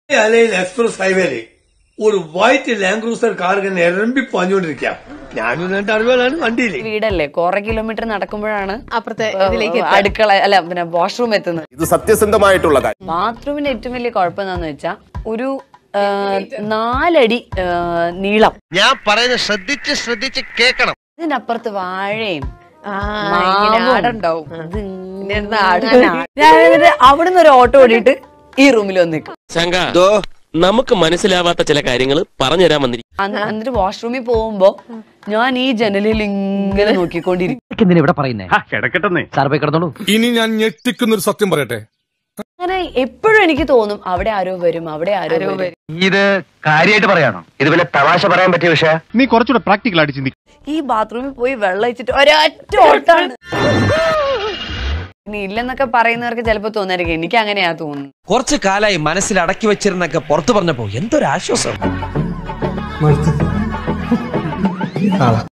അലയിൽ express ഹൈവേയില് ഒരു white land cruiser car ഇങ്ങനെ ഇരമ്പി പാഞ്ഞുകൊണ്ടിരിക്കാം ഞാനും രണ്ട് അറിവുകളാണ് വണ്ടിയില് വീടല്ലേ കുറെ കിലോമീറ്റർ നടക്കുമ്പോഴാണ് അപ്പുറത്തെ ഏഹ്, ഇതിലേക്ക് അടുക്കള അല്ല പിന്നെ വാഷ്റൂം എത്തുന്നത് ഇത് സത്യസന്ധമായിട്ടുള്ള കാര്യം ബാത്റൂമിന്റെ ഏറ്റവും വലിയ കുഴപ്പം എന്താന്ന് വെച്ചാ ഒരു ഏഹ്, നാലടി ഏഹ്, നീളം ഞാൻ പറയുന്നത് ശ്രദ്ധിച്ച് ശ്രദ്ധിച്ച് കേൾക്കണം ഇതിന്റെ അപ്പുറത്ത് വാഴയും ആ, ഇങ്ങനെ മാവും. ആടുണ്ടാവും ഇതിങ്ങനെ ആടാനാ. ഞാൻ എന്നിട്ട് അവിടുന്ന് ഒരു ഓട്ടോ ഓടിയിട്ട് ഈ റൂമിൽ വന്ന് നിൽക്കും ശങ്ക നമുക്ക് മനസ്സിലാവാത്ത ചില കാര്യങ്ങൾ പറഞ്ഞു തരാൻ വന്നിരിക്കും അന്ന് എന്നിട്ട് വാഷ്റൂമിൽ പോകുമ്പോ ഞാൻ ഈ ജനലിൽ ഇങ്ങനെ നോക്കിക്കൊണ്ടിരിക്കും എന്തിനാ ഇവിടെ പറയുന്നേ കിടക്കട്ടെന്നേ സാർ പോയി കിടന്നോളൂ ഇനി ഞാൻ ഞെട്ടിക്കുന്ന ഒരു സത്യം പറയട്ടെ അങ്ങനെ എപ്പോഴും എനിക്ക് തോന്നും അവിടെ ആരോ വരും അവിടെ ആരോ വരും ഇത് കാര്യമായിട്ട് പറയാണോ ഇത് വല്ല തമാശ പറയാൻ പറ്റിയ വിഷയ നീ കുറച്ചുകൂടെ പ്രാക്ടിക്കൽ ആയിട്ട് ചിന്തിക്കും ഈ ബാത്റൂമിൽ പോയി വെള്ളം വെച്ചിട്ട് ഒരൊറ്റ ഓട്ടാണ് ഇനി ഇല്ലെന്നൊക്കെ പറയുന്നവർക്ക് ചിലപ്പോ തോന്നായിരിക്കും എനിക്ക് അങ്ങനെയാ തോന്നുന്നു കുറച്ചു കാലായി മനസ്സിൽ അടക്കി വെച്ചിരുന്നൊക്കെ പുറത്തു പറഞ്ഞപ്പോ എന്തൊരു ആശ്വാസം